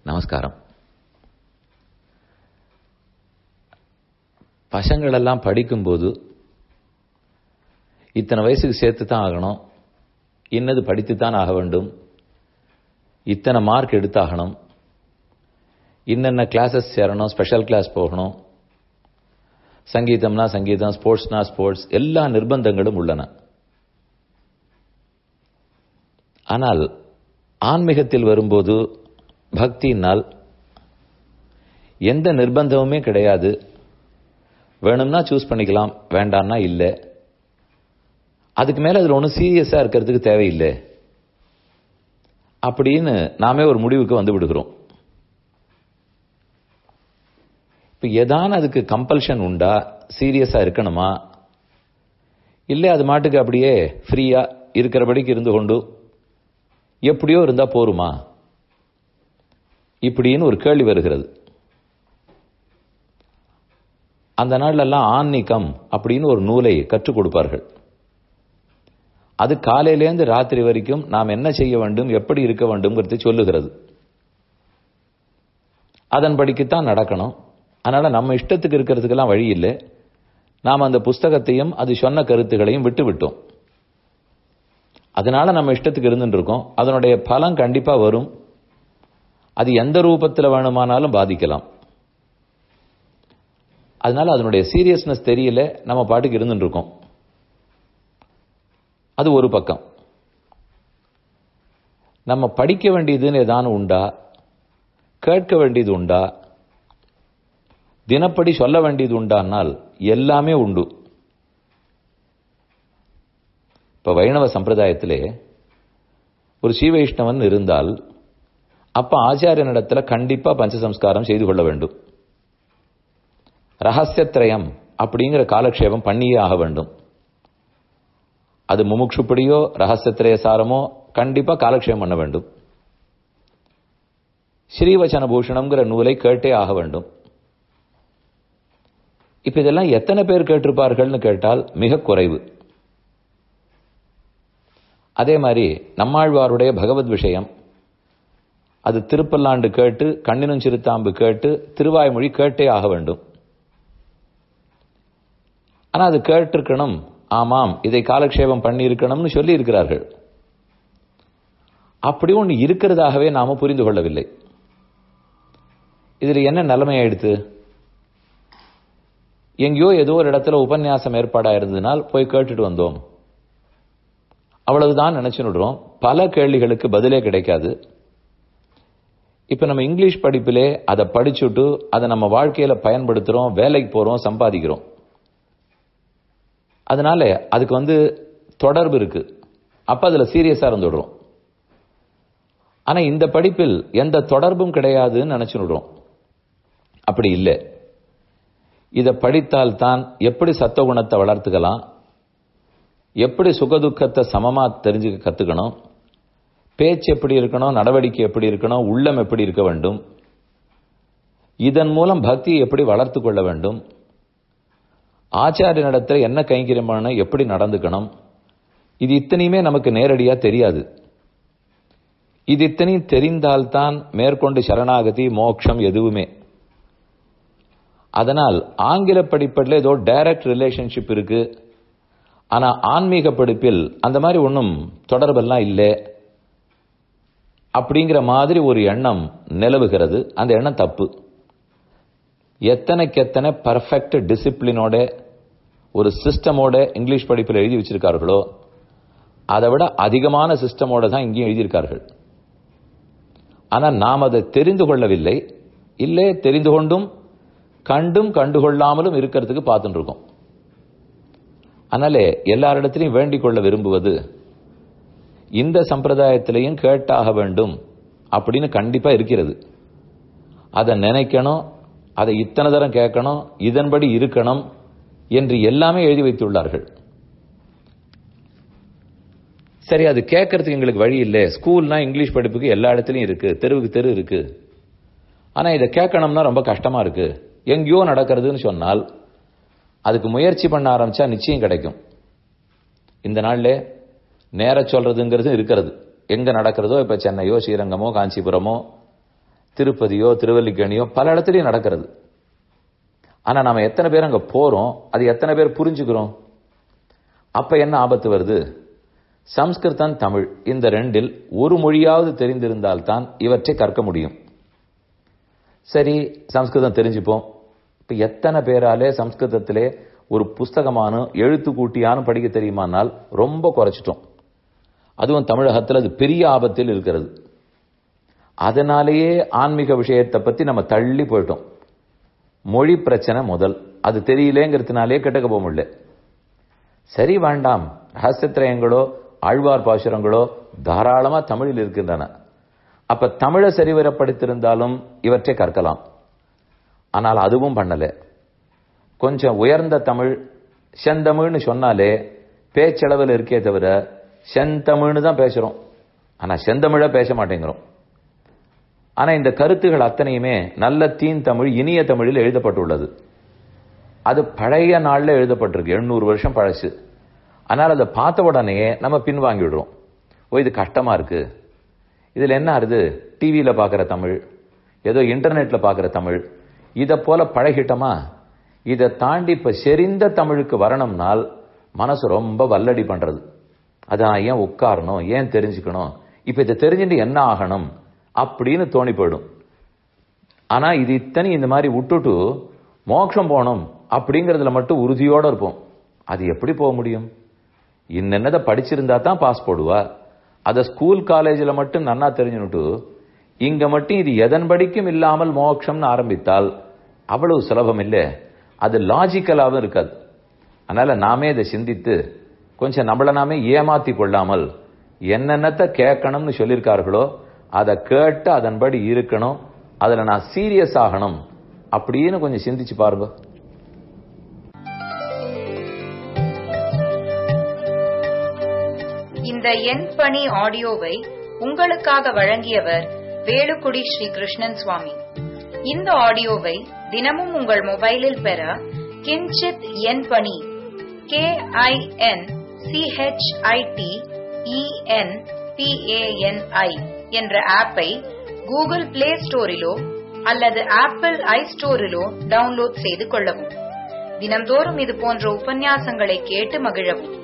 நமஸ்காரம் பசங்களெல்லாம் படிக்கும்போது இத்தனை வயசுக்கு சேர்த்து தான் ஆகணும் இன்னது படித்துத்தான் ஆக வேண்டும் இத்தனை மார்க் எடுத்தாகணும் இன்னென்ன கிளாஸஸ் சேரணும் ஸ்பெஷல் கிளாஸ் போகணும் சங்கீதம்னா சங்கீதம் ஸ்போர்ட்ஸ்னா ஸ்போர்ட்ஸ் எல்லா நிர்பந்தங்களும் உள்ளன ஆனால் ஆன்மீகத்தில் வரும்போது பக்தியினால் எந்த நிர்பந்தமுமே கிடையாது வேணும்னா சூஸ் பண்ணிக்கலாம் வேண்டாம்னா இல்லை அதுக்கு மேல அதுல ஒன்றும் சீரியஸா இருக்கிறதுக்கு தேவையில்லை அப்படின்னு நாமே ஒரு முடிவுக்கு வந்து விடுகிறோம் இப்ப ஏதான அதுக்கு கம்பல்ஷன் உண்டா சீரியஸா இருக்கணுமா இல்லை அது மாட்டுக்கு அப்படியே ஃப்ரீயா இருக்கிறபடிக்கு இருந்து கொண்டு எப்படியோ இருந்தா போருமா இப்படின்னு ஒரு கேள்வி வருகிறது அந்த நாள்லெல்லாம் ஆன்மீகம் அப்படின்னு ஒரு நூலை கற்றுக் கொடுப்பார்கள் அது காலையிலேருந்து ராத்திரி வரைக்கும் நாம் என்ன செய்ய வேண்டும் எப்படி இருக்க வேண்டும்ங்கிறது சொல்லுகிறது அதன்படிக்குத்தான் நடக்கணும் அதனால நம்ம இஷ்டத்துக்கு இருக்கிறதுக்கெல்லாம் வழி இல்லை நாம் அந்த புஸ்தகத்தையும் அது சொன்ன கருத்துக்களையும் விட்டு விட்டோம் அதனால நம்ம இஷ்டத்துக்கு இருந்துட்டு இருக்கோம் அதனுடைய பலம் கண்டிப்பா வரும் அது எந்த ரூபத்தில் வேணுமானாலும் பாதிக்கலாம் அதனால அதனுடைய சீரியஸ்னஸ் தெரியல நம்ம பாட்டுக்கு இருந்துட்டு இருக்கோம் அது ஒரு பக்கம் நம்ம படிக்க வேண்டியதுன்னு ஏதானு உண்டா கேட்க வேண்டியது உண்டா தினப்படி சொல்ல வேண்டியது உண்டானால் எல்லாமே உண்டு இப்ப வைணவ சம்பிரதாயத்திலே ஒரு ஸ்ரீவைஷ்ணவன் இருந்தால் அப்ப ஆச்சாரியனிடத்துல கண்டிப்பா பஞ்சசம்ஸ்காரம் செய்து கொள்ள வேண்டும் ரகசியத்திரயம் அப்படிங்கிற காலக்ஷேபம் பண்ணியே ஆக வேண்டும் அது முமுட்சுப்படியோ ரகசியத்திரய சாரமோ கண்டிப்பா காலக்ஷேபம் பண்ண வேண்டும் ஸ்ரீவச்சன பூஷணம்ங்கிற நூலை கேட்டே ஆக வேண்டும் இப்ப இதெல்லாம் எத்தனை பேர் கேட்டிருப்பார்கள்னு கேட்டால் மிக குறைவு அதே மாதிரி நம்மாழ்வாருடைய பகவத் விஷயம் அது திருப்பல்லாண்டு கேட்டு கண்ணினும் சிறுத்தாம்பு கேட்டு திருவாய்மொழி கேட்டே ஆக வேண்டும் ஆனா அது கேட்டிருக்கணும் ஆமாம் இதை காலக்ஷேபம் பண்ணி இருக்கணும்னு சொல்லி இருக்கிறார்கள் அப்படி ஒன்று இருக்கிறதாகவே நாம புரிந்து கொள்ளவில்லை இதுல என்ன நிலைமை ஆயிடுத்து எங்கேயோ ஏதோ ஒரு இடத்துல உபன்யாசம் ஏற்பாடா இருந்ததுனால் போய் கேட்டுட்டு வந்தோம் அவ்வளவுதான் நினைச்சுடுறோம் பல கேள்விகளுக்கு பதிலே கிடைக்காது இப்ப நம்ம இங்கிலீஷ் படிப்பிலே அதை படிச்சுட்டு அதை நம்ம வாழ்க்கையில பயன்படுத்துறோம் வேலைக்கு போறோம் சம்பாதிக்கிறோம் அதனால அதுக்கு வந்து தொடர்பு இருக்கு அப்ப அதுல சீரியஸா இருந்துடுறோம் ஆனா இந்த படிப்பில் எந்த தொடர்பும் கிடையாதுன்னு நினைச்சுடுறோம் அப்படி இல்லை இதை படித்தால் தான் எப்படி சத்துவகுணத்தை வளர்த்துக்கலாம் எப்படி சுகதுக்கத்தை சமமா தெரிஞ்சுக்க கத்துக்கணும் பேச்சு எப்படி இருக்கணும் நடவடிக்கை எப்படி இருக்கணும் உள்ளம் எப்படி இருக்க வேண்டும் இதன் மூலம் பக்தியை எப்படி வளர்த்து கொள்ள வேண்டும் ஆச்சாரியனிடத்தில் என்ன கைங்கரியமான எப்படி நடந்துக்கணும் இது இத்தனையுமே நமக்கு நேரடியா தெரியாது இது இத்தனையும் தெரிந்தால்தான் மேற்கொண்டு சரணாகதி மோட்சம் எதுவுமே அதனால் ஆங்கில படிப்படில் ஏதோ டைரக்ட் ரிலேஷன்ஷிப் இருக்கு ஆனா ஆன்மீக படிப்பில் அந்த மாதிரி ஒன்றும் தொடர்பெல்லாம் இல்லை அப்படிங்கிற மாதிரி ஒரு எண்ணம் நிலவுகிறது அந்த எண்ணம் தப்பு எத்தனைக்கு எத்தனை பர்ஃபெக்ட் டிசிப்ளினோட ஒரு சிஸ்டமோட இங்கிலீஷ் படிப்பில் எழுதி வச்சிருக்கார்களோ அதை விட அதிகமான சிஸ்டமோட தான் இங்கேயும் எழுதியிருக்கார்கள் ஆனால் நாம் அதை தெரிந்து கொள்ளவில்லை இல்லை தெரிந்து கொண்டும் கண்டும் கண்டுகொள்ளாமலும் இருக்கிறதுக்கு பார்த்துட்டு இருக்கோம் அதனாலே எல்லாரிடத்திலையும் வேண்டிக் கொள்ள விரும்புவது இந்த சம்பிரதாயத்திலையும் கேட்டாக வேண்டும் அப்படின்னு கண்டிப்பா இருக்கிறது அதை நினைக்கணும் அதை இத்தனை தரம் கேட்கணும் இதன்படி இருக்கணும் என்று எல்லாமே எழுதி வைத்துள்ளார்கள் சரி அது கேட்கறதுக்கு எங்களுக்கு வழி இல்லை ஸ்கூல்னா இங்கிலீஷ் படிப்புக்கு எல்லா இடத்துலையும் இருக்கு தெருவுக்கு தெரு இருக்கு ஆனா இதை கேட்கணும்னா ரொம்ப கஷ்டமா இருக்கு எங்கேயோ நடக்கிறதுன்னு சொன்னால் அதுக்கு முயற்சி பண்ண ஆரம்பிச்சா நிச்சயம் கிடைக்கும் இந்த நாள்ல நேர சொல்றதுங்கிறது இருக்கிறது எங்க நடக்கிறதோ இப்ப சென்னையோ ஸ்ரீரங்கமோ காஞ்சிபுரமோ திருப்பதியோ திருவல்லிக்கணியோ பல இடத்துலயும் நடக்கிறது ஆனா நாம எத்தனை பேர் அங்க போறோம் அது எத்தனை பேர் புரிஞ்சுக்கிறோம் அப்ப என்ன ஆபத்து வருது சம்ஸ்கிருதம் தமிழ் இந்த ரெண்டில் ஒரு மொழியாவது தெரிந்திருந்தால்தான் இவற்றை கற்க முடியும் சரி சம்ஸ்கிருதம் தெரிஞ்சுப்போம் இப்ப எத்தனை பேராலே சம்ஸ்கிருதத்திலே ஒரு புஸ்தகமான எழுத்து கூட்டியானு படிக்க தெரியுமானால் ரொம்ப குறைச்சிட்டோம் அதுவும் தமிழகத்தில் அது பெரிய ஆபத்தில் இருக்கிறது அதனாலேயே ஆன்மீக விஷயத்தை பத்தி நம்ம தள்ளி போயிட்டோம் மொழி பிரச்சனை முதல் அது தெரியலேங்கிறதுனாலே கெட்டுக்க போக முடியல சரி வேண்டாம் ரகசியத்திரயங்களோ ஆழ்வார் பாசுரங்களோ தாராளமா தமிழில் இருக்கின்றன அப்ப தமிழை சரிவரப்படுத்திருந்தாலும் இவற்றை கற்கலாம் ஆனால் அதுவும் பண்ணல கொஞ்சம் உயர்ந்த தமிழ் செந்தமிழ்னு சொன்னாலே பேச்சளவில் இருக்கே தவிர செந்தமிழ்னு தான் பேசுறோம் ஆனா செந்தமிழ பேச மாட்டேங்கிறோம் ஆனா இந்த கருத்துகள் அத்தனையுமே நல்ல தீன் தமிழ் இனிய தமிழில் எழுதப்பட்டுள்ளது அது பழைய நாள்ல எழுதப்பட்டிருக்கு எண்ணூறு வருஷம் பழசு ஆனால் அதை பார்த்த உடனே நம்ம பின்வாங்கி விடுறோம் ஓ இது கஷ்டமா இருக்கு இதுல என்ன ஆறுது டிவியில பாக்குற தமிழ் ஏதோ இன்டர்நெட்ல பாக்குற தமிழ் இத போல பழகிட்டோமா இதை தாண்டி இப்ப செறிந்த தமிழுக்கு வரணும்னால் மனசு ரொம்ப வல்லடி பண்றது அதான் ஏன் உட்காரணும் ஏன் தெரிஞ்சுக்கணும் இப்ப இதை தெரிஞ்சுட்டு என்ன ஆகணும் அப்படின்னு தோணி போயிடும் ஆனா இது இத்தனை இந்த மாதிரி விட்டுட்டு மோட்சம் போகணும் அப்படிங்கறதுல மட்டும் உறுதியோட இருப்போம் அது எப்படி போக முடியும் இன்னென்னதை படிச்சிருந்தா தான் பாஸ் போடுவா அத ஸ்கூல் காலேஜில் மட்டும் நன்னா தெரிஞ்சுனுட்டு இங்க மட்டும் இது எதன் படிக்கும் இல்லாமல் மோட்சம்னு ஆரம்பித்தால் அவ்வளவு சுலபம் இல்லை அது லாஜிக்கலாவும் இருக்காது அதனால நாமே இதை சிந்தித்து கொஞ்சம் நம்மள நாமே ஏமாத்தி கொள்ளாமல் என்னென்னத்தை கேட்கணும்னு சொல்லியிருக்கார்களோ அதை கேட்டு அதன்படி இருக்கணும் அதுல நான் சீரியஸ் ஆகணும் அப்படின்னு கொஞ்சம் சிந்திச்சு பாருங்க இந்த எண் பணி ஆடியோவை உங்களுக்காக வழங்கியவர் வேலுக்குடி ஸ்ரீ கிருஷ்ணன் சுவாமி இந்த ஆடியோவை தினமும் உங்கள் மொபைலில் பெற கிஞ்சித் எண் பணி கே ஐ என் சிஹெச்ஐடி இஎன் பிஏஎன்ஐ என்ற ஆப்பை கூகுள் பிளே ஸ்டோரிலோ அல்லது ஆப்பிள் ஐ ஸ்டோரிலோ டவுன்லோட் செய்து கொள்ளவும் தினம்தோறும் இது போன்ற உபன்யாசங்களை கேட்டு மகிழவும்